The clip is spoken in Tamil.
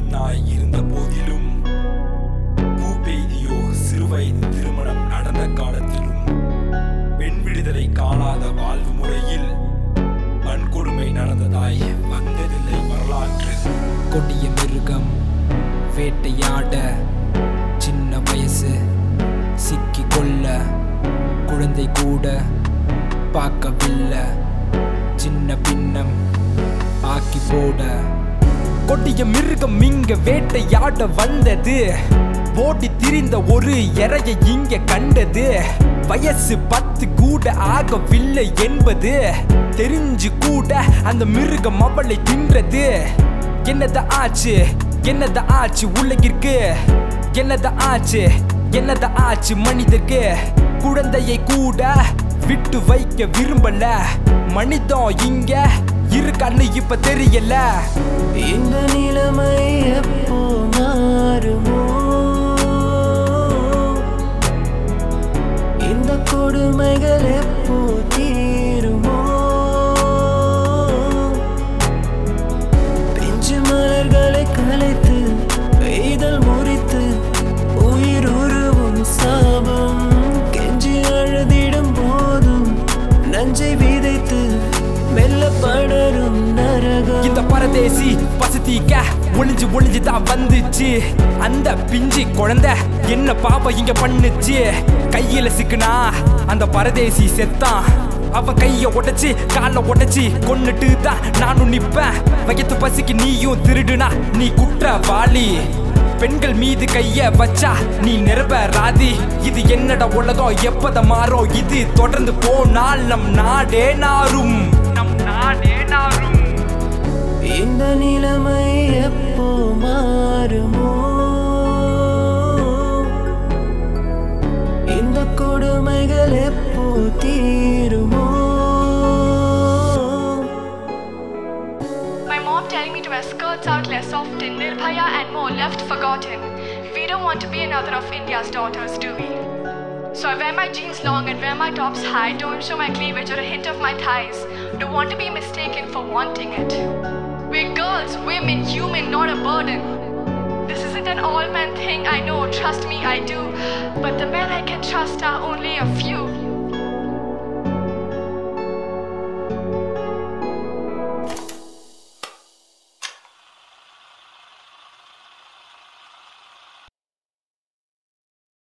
நாய் இருந்த போதிலும் பூபெய்தியோ சிறுவயது திருமணம் நடந்த காலத்திலும் பெண் விடுதலை காணாத வாழ்வு முறையில் வன்கொடுமை நடந்ததாய் வந்ததில்லை வரலாற்று கொடிய மிருகம் வேட்டையாட சின்ன வயசு சிக்கி கொள்ள குழந்தை கூட பார்க்கவில்லை சின்ன பின்னம் ஆக்கி போட கொடிய மிருகம் இங்க வேட்டையாட வந்தது ஓடி திரிந்த ஒரு எறைய இங்க கண்டது வயசு பத்து கூட ஆகவில்லை என்பது தெரிஞ்சு கூட அந்த மிருகம் அவளை தின்றது என்னத ஆச்சு என்னத ஆச்சு உலகிற்கு என்னத ஆச்சு என்னத ஆச்சு மனிதர்க்கு குழந்தையை கூட விட்டு வைக்க விரும்பல மனிதம் இங்க இருக்கான்னு இப்ப தெரியல இந்த நிலைமை எப்போ மாறுமோ இந்த கொடுமைகள் எப்போ தீருமோ பிஞ்சு மலர்களை கலைத்து இதழ் முறித்து உயிர் உருவும் சாபம் கெஞ்சி அழுதிடும் போதும் நஞ்சை விதைத்து மெல்ல படரும் நரகம் இந்த பரதேசி பசதிக்க ஒளிஞ்சு ஒளிஞ்சு தான் வந்துச்சு அந்த பிஞ்சு குழந்தை என்ன பாப்பா இங்க பண்ணுச்சு கையில சிக்குனா அந்த பரதேசி செத்தான் அவ கைய உடைச்சு கால உடைச்சு கொன்னுட்டு தான் நானும் நிப்பேன் வயத்து பசிக்கு நீயும் திருடுனா நீ குற்றவாளி பெண்கள் மீது கைய வச்சா நீ நிரபராதி இது என்னடா உலகம் எப்பத மாறும் இது தொடர்ந்து போனால் நம் நாடே நாரும் நம் நாடே நாரும் இந்த நிலைமை எப்போ மாறுமோ இந்த கொடுமைகள் எப்போ தீருமோ My mom telling me to wear skirts out less often, Nirbhaya and more left forgotten. We don't want to be another of India's daughters, do we? So I wear my jeans long and wear my tops high, don't show my cleavage or a hint of my thighs. Don't want to be mistaken for wanting it. We're girls, women, human, not a burden. This isn't an all man thing, I know, trust me, I do. But the men I can trust are only a few.